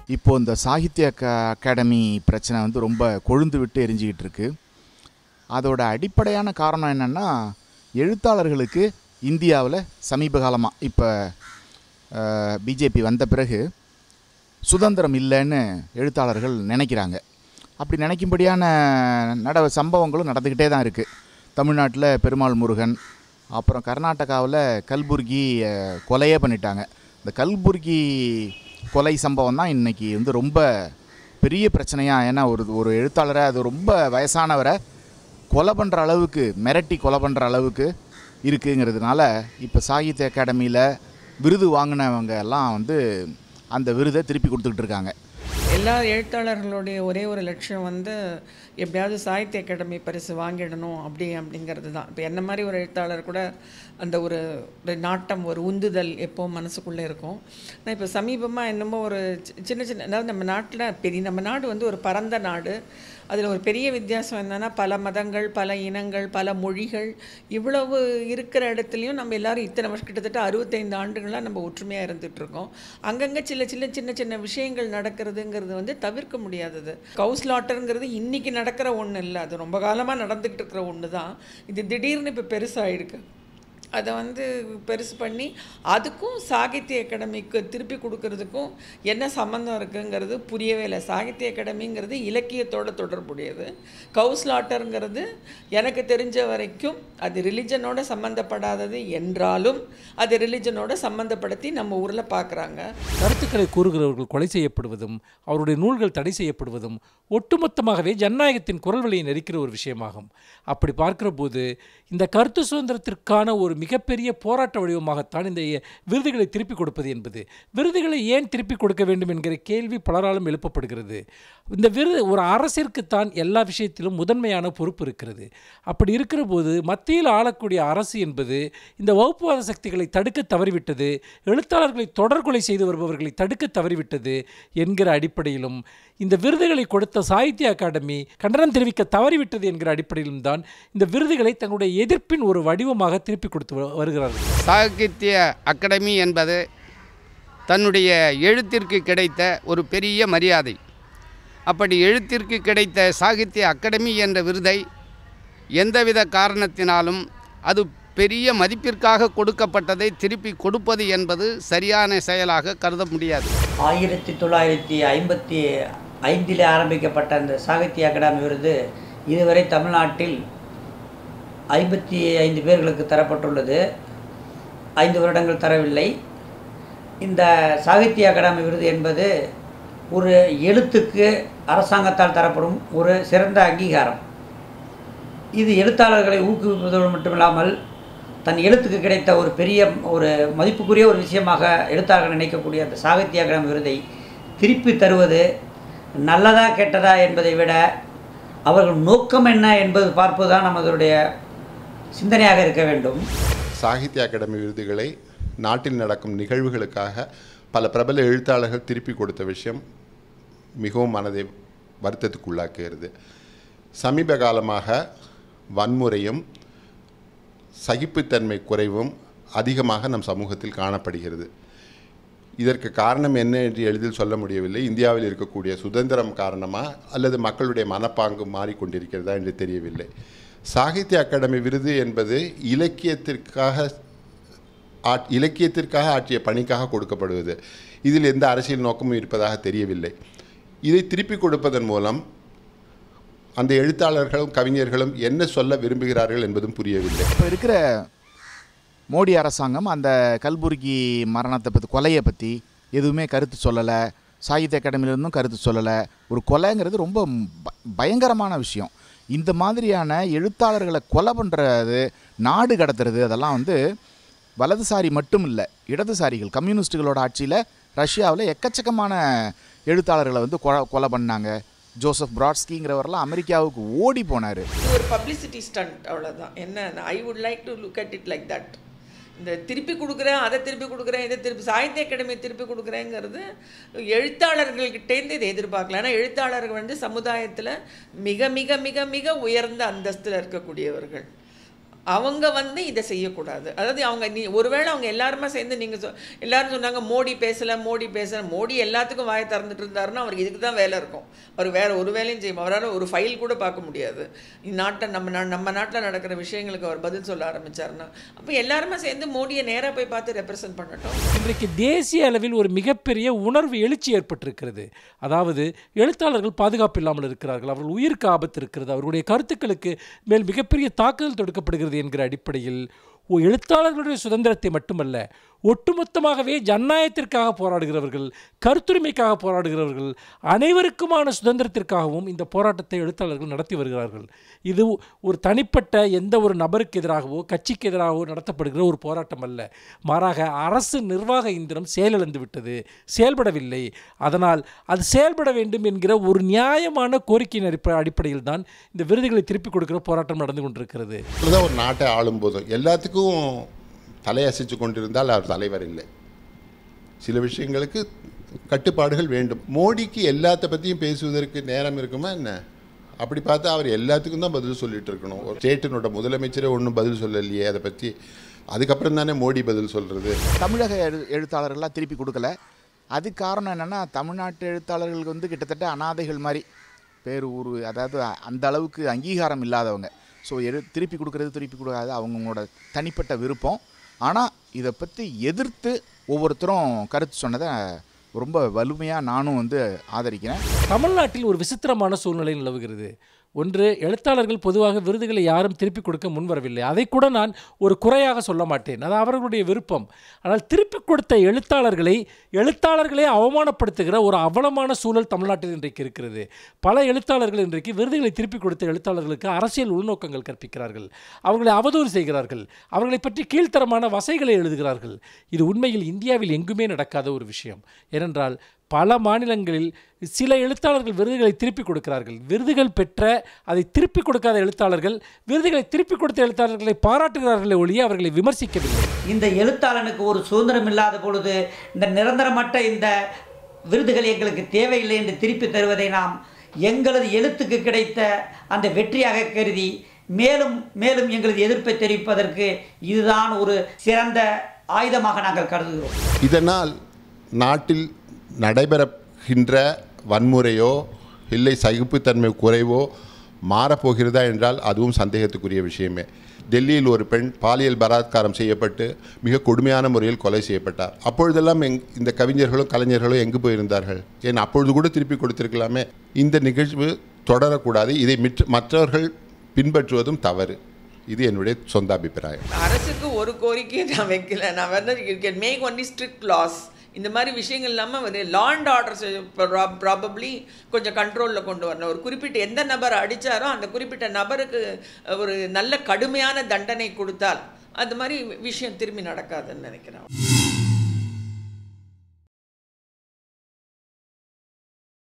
இப்போது இந்த சாகித்ய அகா அகாடமி பிரச்சனை வந்து ரொம்ப கொழுந்து விட்டு எரிஞ்சிக்கிட்டு இருக்கு அதோட அடிப்படையான காரணம் என்னென்னா எழுத்தாளர்களுக்கு இந்தியாவில் சமீப காலமாக இப்போ பிஜேபி வந்த பிறகு சுதந்திரம் இல்லைன்னு எழுத்தாளர்கள் நினைக்கிறாங்க அப்படி நினைக்கும்படியான நட சம்பவங்களும் நடந்துக்கிட்டே தான் இருக்குது தமிழ்நாட்டில் பெருமாள் முருகன் அப்புறம் கர்நாடகாவில் கல்புர்கி அஹ், கொலையே பண்ணிட்டாங்க இந்த கல்புர்கி கொலை சம்பவம் தான் இன்றைக்கி வந்து ரொம்ப பெரிய பிரச்சனையாக ஏன்னா ஒரு ஒரு எழுத்தாளரை அது ரொம்ப வயசானவரை கொலை பண்ணுற அளவுக்கு மிரட்டி கொலை பண்ணுற அளவுக்கு இருக்குங்கிறதுனால இப்போ சாகித்ய அகாடமியில் விருது வாங்கினவங்க எல்லாம் வந்து அந்த விருதை திருப்பி கொடுத்துக்கிட்டு இருக்காங்க எல்லா எழுத்தாளர்களுடைய ஒரே ஒரு லட்சியம் வந்து எப்படியாவது சாகித்ய அகாடமி பரிசு வாங்கிடணும் அப்படி அப்படிங்கிறது தான் இப்போ என்ன மாதிரி ஒரு எழுத்தாளர் கூட அந்த ஒரு ஒரு நாட்டம் ஒரு உந்துதல் எப்போ மனசுக்குள்ளே இருக்கும் ஆனால் இப்போ சமீபமாக என்னமோ ஒரு சி- சின்ன சின்ன அதாவது நம்ம நாட்டில் பெரிய நம்ம நாடு வந்து ஒரு பரந்த நாடு அதில் ஒரு பெரிய வித்தியாசம் என்னென்னா பல மதங்கள் பல இனங்கள் பல மொழிகள் இவ்வளவு இருக்கிற இடத்துலையும் நம்ம எல்லாரும் இத்தனை வருஷம் கிட்டத்தட்ட அறுபத்தைந்து ஆண்டுகளாக நம்ம ஒற்றுமையாக இருந்துட்டு இருக்கோம் அங்கங்கே சில சின்ன சின்ன சின்ன விஷயங்கள் நடக்கிறதுங்கிறது வந்து தவிர்க்க முடியாதது கவுஸ்லாட்டருங்கிறது இன்னைக்கு நடக்கிற ஒன்று இல்லை அது ரொம்ப காலமாக நடந்துக்கிட்டு இருக்கிற ஒன்று தான் இது திடீர்னு இப்போ பெருசாகிருக்கு அதை வந்து பெருசு பண்ணி அதுக்கும் சாகித்ய அகாடமிக்கு திருப்பி கொடுக்கறதுக்கும் என்ன சம்மந்தம் இருக்குங்கிறது புரியவே இல்லை சாகித்ய அகாடமிங்கிறது இலக்கியத்தோட தொடர்புடையது கவுஸ்லாட்டருங்கிறது எனக்கு தெரிஞ்ச வரைக்கும் அது ரிலிஜனோட சம்மந்தப்படாதது என்றாலும் அது ரிலிஜனோட சம்மந்தப்படுத்தி நம்ம ஊரில் பார்க்குறாங்க கருத்துக்களை கூறுகிறவர்கள் கொலை செய்யப்படுவதும் அவருடைய நூல்கள் தடை செய்யப்படுவதும் ஒட்டுமொத்தமாகவே ஜனநாயகத்தின் குரல் வழியை நெரிக்கிற ஒரு விஷயமாகும் அப்படி பார்க்கிற போது இந்த கருத்து சுதந்திரத்திற்கான ஒரு மிகப்பெரிய போராட்ட வடிவமாகத்தான் இந்த விருதுகளை திருப்பி கொடுப்பது என்பது விருதுகளை ஏன் திருப்பி கொடுக்க வேண்டும் என்கிற கேள்வி பலராலும் எழுப்பப்படுகிறது இந்த விருது ஒரு அரசிற்குத்தான் எல்லா விஷயத்திலும் முதன்மையான பொறுப்பு இருக்கிறது அப்படி இருக்கிற போது மத்தியில் ஆளக்கூடிய அரசு என்பது இந்த வகுப்புவாத சக்திகளை தடுக்க தவறிவிட்டது எழுத்தாளர்களை தொடர்கொலை செய்து வருபவர்களை தடுக்க தவறிவிட்டது என்கிற அடிப்படையிலும் இந்த விருதுகளை கொடுத்த சாகித்ய அகாடமி கண்டனம் தெரிவிக்க தவறிவிட்டது என்கிற அடிப்படையிலும் தான் இந்த விருதுகளை தங்களுடைய எதிர்ப்பின் ஒரு வடிவமாக திருப்பி கொடுத்து வ- வருகிறார்கள் சாகித்ய அகாடமி என்பது தன்னுடைய எழுத்திற்கு கிடைத்த ஒரு பெரிய மரியாதை அப்படி எழுத்திற்கு கிடைத்த சாகித்ய அகாடமி என்ற விருதை எந்தவித காரணத்தினாலும் அது பெரிய மதிப்பிற்காக கொடுக்கப்பட்டதை திருப்பி கொடுப்பது என்பது சரியான செயலாக கருத முடியாது ஆயிரத்தி தொள்ளாயிரத்தி ஐம்பத்தி ஐந்தில் ஆரம்பிக்கப்பட்ட அந்த சாகித்ய அகாடமி விருது இதுவரை தமிழ்நாட்டில் ஐம்பத்தி ஐந்து பேர்களுக்கு தரப்பட்டுள்ளது ஐந்து வருடங்கள் தரவில்லை இந்த சாகித்ய அகாடமி விருது என்பது ஒரு எழுத்துக்கு அரசாங்கத்தால் தரப்படும் ஒரு சிறந்த அங்கீகாரம் இது எழுத்தாளர்களை ஊக்குவிப்பதோடு மட்டுமில்லாமல் தன் எழுத்துக்கு கிடைத்த ஒரு பெரிய ஒரு மதிப்புக்குரிய ஒரு விஷயமாக எழுத்தாளர்கள் நினைக்கக்கூடிய அந்த சாகித்ய அகாடமி விருதை திருப்பி தருவது நல்லதா கெட்டதா என்பதை விட அவர்கள் நோக்கம் என்ன என்பது பார்ப்பதுதான் நமதுடைய சிந்தனையாக இருக்க வேண்டும் சாகித்ய அகாடமி விருதுகளை நாட்டில் நடக்கும் நிகழ்வுகளுக்காக பல பிரபல எழுத்தாளர்கள் திருப்பி கொடுத்த விஷயம் மிகவும் மனதை வருத்தத்துக்குள்ளாக்குகிறது சமீப காலமாக வன்முறையும் சகிப்புத்தன்மை குறைவும் அதிகமாக நம் சமூகத்தில் காணப்படுகிறது இதற்கு காரணம் என்ன என்று எளிதில் சொல்ல முடியவில்லை இந்தியாவில் இருக்கக்கூடிய சுதந்திரம் காரணமா அல்லது மக்களுடைய மனப்பாங்கு மாறிக்கொண்டிருக்கிறதா என்று தெரியவில்லை சாகித்ய அகாடமி விருது என்பது இலக்கியத்திற்காக ஆட் இலக்கியத்திற்காக ஆற்றிய பணிக்காக கொடுக்கப்படுவது இதில் எந்த அரசியல் நோக்கமும் இருப்பதாக தெரியவில்லை இதை திருப்பி கொடுப்பதன் மூலம் அந்த எழுத்தாளர்களும் கவிஞர்களும் என்ன சொல்ல விரும்புகிறார்கள் என்பதும் புரியவில்லை இப்போ இருக்கிற மோடி அரசாங்கம் அந்த கல்புர்கி மரணத்தை பற்றி கொலையை பற்றி எதுவுமே கருத்து சொல்லலை சாகித்ய அகாடமியிலிருந்தும் கருத்து சொல்லலை ஒரு கொலைங்கிறது ரொம்ப ப- பயங்கரமான விஷயம் இந்த மாதிரியான எழுத்தாளர்களை கொலை பண்ணுறது நாடு கடத்துறது அதெல்லாம் வந்து வலதுசாரி மட்டும் இல்லை இடதுசாரிகள் கம்யூனிஸ்டுகளோட ஆட்சியில் ரஷ்யாவில் எக்கச்சக்கமான எழுத்தாளர்களை வந்து கொலை கொலை பண்ணாங்க ஜோசப் பிராட்ஸ்கிங்கிறவரெல்லாம் அமெரிக்காவுக்கு ஓடி போனார் இது ஒரு பப்ளிசிட்டி ஸ்டண்ட் அவ்வளோதான் என்ன I would like to look at it like that இந்த திருப்பி கொடுக்குறேன் அதை திருப்பி கொடுக்குறேன் இதை திருப்பி சாகித்ய அகாடமி திருப்பி கொடுக்குறேங்கிறது எழுத்தாளர்கள்கிட்டேருந்து இதை எதிர்பார்க்கலாம் ஏன்னா எழுத்தாளர்கள் வந்து சமுதாயத்தில் மிக மிக மிக மிக உயர்ந்த அந்தஸ்தில் இருக்கக்கூடியவர்கள் அவங்க வந்து இதை செய்யக்கூடாது அதாவது அவங்க நீ ஒருவேளை அவங்க எல்லாருமே சேர்ந்து நீங்கள் சொ எல்லாரும் சொன்னாங்க மோடி பேசலை மோடி பேசல மோடி எல்லாத்துக்கும் வாயை திறந்துட்டு இருந்தாருன்னா அவருக்கு இதுக்கு தான் வேலை இருக்கும் அவர் வேற ஒரு வேலையும் செய்யும் அவரால் ஒரு ஃபைல் கூட பார்க்க முடியாது இந்நாட்டை நம்ம நா நம்ம நாட்டில் நடக்கிற விஷயங்களுக்கு அவர் பதில் சொல்ல ஆரம்பிச்சாருன்னா அப்போ எல்லாருமே சேர்ந்து மோடியை நேராக போய் பார்த்து ரெப்ரசன்ட் பண்ணட்டும் இன்றைக்கு தேசிய அளவில் ஒரு மிகப்பெரிய உணர்வு எழுச்சி ஏற்பட்டிருக்கிறது அதாவது எழுத்தாளர்கள் பாதுகாப்பு இல்லாமல் இருக்கிறார்கள் அவர்கள் உயிருக்கு ஆபத்து இருக்கிறது அவர்களுடைய கருத்துக்களுக்கு மேல் மிகப்பெரிய தாக்குதல் தொடுக்கப்படுகிறது என்கிற அடிப்படையில் ஒ- எழுத்தாளர்களுடைய சுதந்திரத்தை மட்டுமல்ல ஒட்டுமொத்தமாகவே ஜனநாயகத்திற்காக போராடுகிறவர்கள் கருத்துரிமைக்காக போராடுகிறவர்கள் அனைவருக்குமான சுதந்திரத்திற்காகவும் இந்த போராட்டத்தை எழுத்தாளர்கள் நடத்தி வருகிறார்கள் இது ஒரு தனிப்பட்ட எந்த ஒரு நபருக்கு எதிராகவோ கட்சிக்கு எதிராகவோ நடத்தப்படுகிற ஒரு போராட்டம் அல்ல மாறாக அரசு நிர்வாக இயந்திரம் செயலிழந்து விட்டது செயல்படவில்லை அதனால் அது செயல்பட வேண்டும் என்கிற ஒரு நியாயமான கோரிக்கையின் அடிப்ப அடிப்படையில் தான் இந்த விருதுகளை திருப்பிக் கொடுக்கிற போராட்டம் நடந்து கொண்டிருக்கிறது தான் ஒரு நாட்டை ஆளும்போதும் எல்லாத்துக்கும் தலையசைச்சு கொண்டிருந்தால் அவர் தலைவர் இல்லை சில விஷயங்களுக்கு கட்டுப்பாடுகள் வேண்டும் மோடிக்கு எல்லாத்த பற்றியும் பேசுவதற்கு நேரம் இருக்குமா என்ன அப்படி பார்த்தா அவர் எல்லாத்துக்கும் தான் பதில் சொல்லிட்டு இருக்கணும் ஒரு ஸ்டேட்டினோட முதலமைச்சரே ஒன்றும் பதில் சொல்லலையே அதை பற்றி அதுக்கப்புறம் தானே மோடி பதில் சொல்கிறது தமிழக எழு எழுத்தாளர்கள்லாம் திருப்பி கொடுக்கல அதுக்கு காரணம் என்னென்னா தமிழ்நாட்டு எழுத்தாளர்களுக்கு வந்து கிட்டத்தட்ட அனாதைகள் மாதிரி பேர் ஊர் அதாவது அந்த அளவுக்கு அங்கீகாரம் இல்லாதவங்க ஸோ எடு திருப்பி கொடுக்கறது திருப்பி கொடுக்காது அவங்களோட தனிப்பட்ட விருப்பம் ஆனால் இதை பற்றி எதிர்த்து ஒவ்வொருத்தரும் கருத்து சொன்னதை ரொம்ப வலிமையாக நானும் வந்து ஆதரிக்கிறேன் தமிழ்நாட்டில் ஒரு விசித்திரமான சூழ்நிலை நிலவுகிறது ஒன்று எழுத்தாளர்கள் பொதுவாக விருதுகளை யாரும் திருப்பிக் கொடுக்க முன்வரவில்லை அதை கூட நான் ஒரு குறையாக சொல்ல மாட்டேன் அது அவர்களுடைய விருப்பம் ஆனால் திருப்பிக் கொடுத்த எழுத்தாளர்களை எழுத்தாளர்களே அவமானப்படுத்துகிற ஒரு அவலமான சூழல் தமிழ்நாட்டில் இன்றைக்கு இருக்கிறது பல எழுத்தாளர்கள் இன்றைக்கு விருதுகளை திருப்பிக் கொடுத்த எழுத்தாளர்களுக்கு அரசியல் உள்நோக்கங்கள் கற்பிக்கிறார்கள் அவர்களை அவதூறு செய்கிறார்கள் அவர்களை பற்றி கீழ்த்தரமான வசைகளை எழுதுகிறார்கள் இது உண்மையில் இந்தியாவில் எங்குமே நடக்காத ஒரு விஷயம் ஏனென்றால் பல மாநிலங்களில் சில எழுத்தாளர்கள் விருதுகளை திருப்பிக் கொடுக்கிறார்கள் விருதுகள் பெற்ற அதை திருப்பிக் கொடுக்காத எழுத்தாளர்கள் விருதுகளை திருப்பிக் கொடுத்த எழுத்தாளர்களை பாராட்டுகிறார்களே ஒழிய அவர்களை விமர்சிக்கவில்லை இந்த எழுத்தாளனுக்கு ஒரு சுதந்திரம் இல்லாத பொழுது இந்த நிரந்தரமற்ற இந்த விருதுகள் எங்களுக்கு தேவையில்லை என்று திருப்பி தருவதை நாம் எங்களது எழுத்துக்கு கிடைத்த அந்த வெற்றியாக கருதி மேலும் மேலும் எங்களது எதிர்ப்பை தெரிவிப்பதற்கு இதுதான் ஒரு சிறந்த ஆயுதமாக நாங்கள் கருதுகிறோம் இதனால் நாட்டில் நடைபெறுகின்ற வன்முறையோ இல்லை சகிப்புத்தன்மை குறைவோ மாறப்போகிறதா என்றால் அதுவும் சந்தேகத்துக்குரிய விஷயமே டெல்லியில் ஒரு பெண் பாலியல் பலாத்காரம் செய்யப்பட்டு மிக கொடுமையான முறையில் கொலை செய்யப்பட்டார் அப்பொழுதெல்லாம் எங் இந்த கவிஞர்களும் கலைஞர்களும் எங்கு போயிருந்தார்கள் ஏன் அப்பொழுது கூட திருப்பி கொடுத்திருக்கலாமே இந்த நிகழ்வு தொடரக்கூடாது இதை மிற்ற மற்றவர்கள் பின்பற்றுவதும் தவறு இது என்னுடைய சொந்த அபிப்பிராயம் அரசுக்கு ஒரு கோரிக்கையை நான் வைக்கல நான் வந்து you can make only strict laws இந்த மாதிரி விஷயங்கள் இல்லாமல் ஒரு லா அண்ட் ஆர்டர்ஸ் ப்ராபப்ளி கொஞ்சம் கண்ட்ரோலில் கொண்டு வரணும் ஒரு குறிப்பிட்ட எந்த நபர் அடித்தாரோ அந்த குறிப்பிட்ட நபருக்கு ஒரு நல்ல கடுமையான தண்டனை கொடுத்தால் அது மாதிரி விஷயம் திரும்பி நடக்காதுன்னு நினைக்கிறேன்